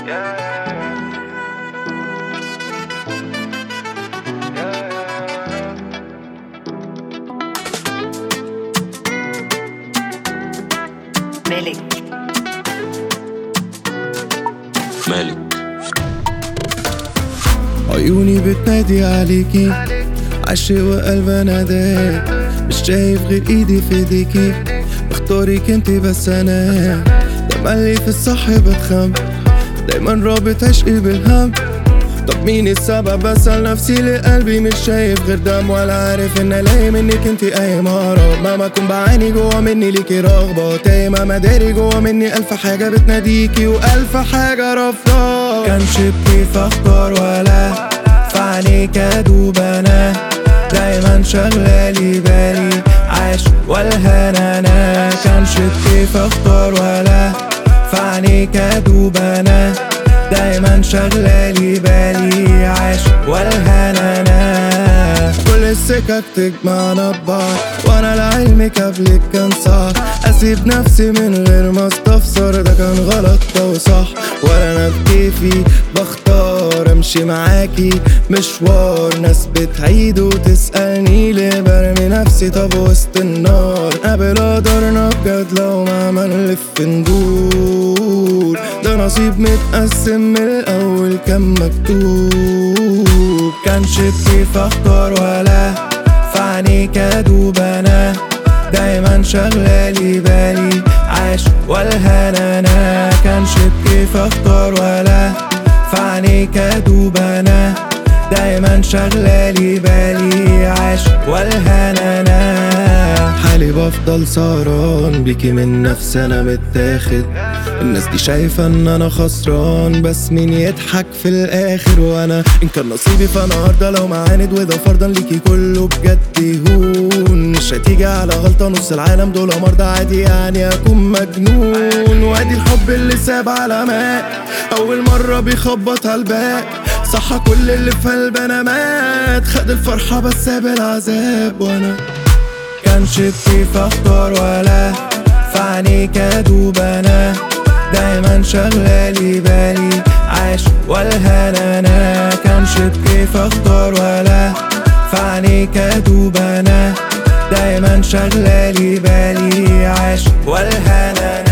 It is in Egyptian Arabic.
مالك مالك عيوني بتنادي عليكي عالشي وقلب ناداك مش شايف غير ايدي في ايديكي بختارك انتي بس انا تملي في الصح بتخم دايما رابط عشقي بالهم طب مين السبب بسأل نفسي لقلبي مش شايف غير دم ولا عارف ان الاقي منك انتي قايم هرب مهما اكون بعاني جوا مني ليكي رغبة تايه ما داري جوا مني الف حاجة بتناديكي والف حاجة رافضة كانش بكيف اختار ولا في عينيك ادوب انا دايما شغلالي بالي عاش والهنا انا كانش بكيف اختار ولا في عينيك ادوب انا دايما شغلالي بالي عاش والهنا انا كل السكك تجمعنا ببعض وانا لعلمك قبلك كان صعب اسيب نفسي من غير ما استفسر ده كان غلط ده وصح ولا انا بكيفي بختار امشي معاكي مشوار ناس بتعيد وتسألني ليه برمي نفسي طب وسط النار قبل قدرنا بجد لو ما منلف ندور ده نصيب متقسم من الاول كان مكتوب كانش كيف اختار ولا في عينيك ادوب انا دايما شغلالي بالي عاش والهنا انا كانش بكيف اختار ولا في عينيك ادوب انا دايما شغلالي بالي عاش والهنا انا حالي بفضل سهران بيكي من نفسي انا متاخد الناس دي شايفة ان انا خسران بس مين يضحك في الاخر وانا ان كان نصيبي فانا هرضى لو معاند وده فرضا ليكي كله بجد يهون مش هتيجي على غلطة نص العالم دول مرضى عادي يعني اكون مجنون وادي الحب اللي ساب علامات اول مرة بيخبط على الباب صح كل اللي في قلبي انا مات خد الفرحة بس ساب العذاب وانا كانش كيف اختار ولا في عينيك ادوب انا دايما شغلالي بالي عاش والهنا انا كانش كيف اختار ولا في عينيك ادوب انا دايما شغلالي بالي عاش والهنا أنا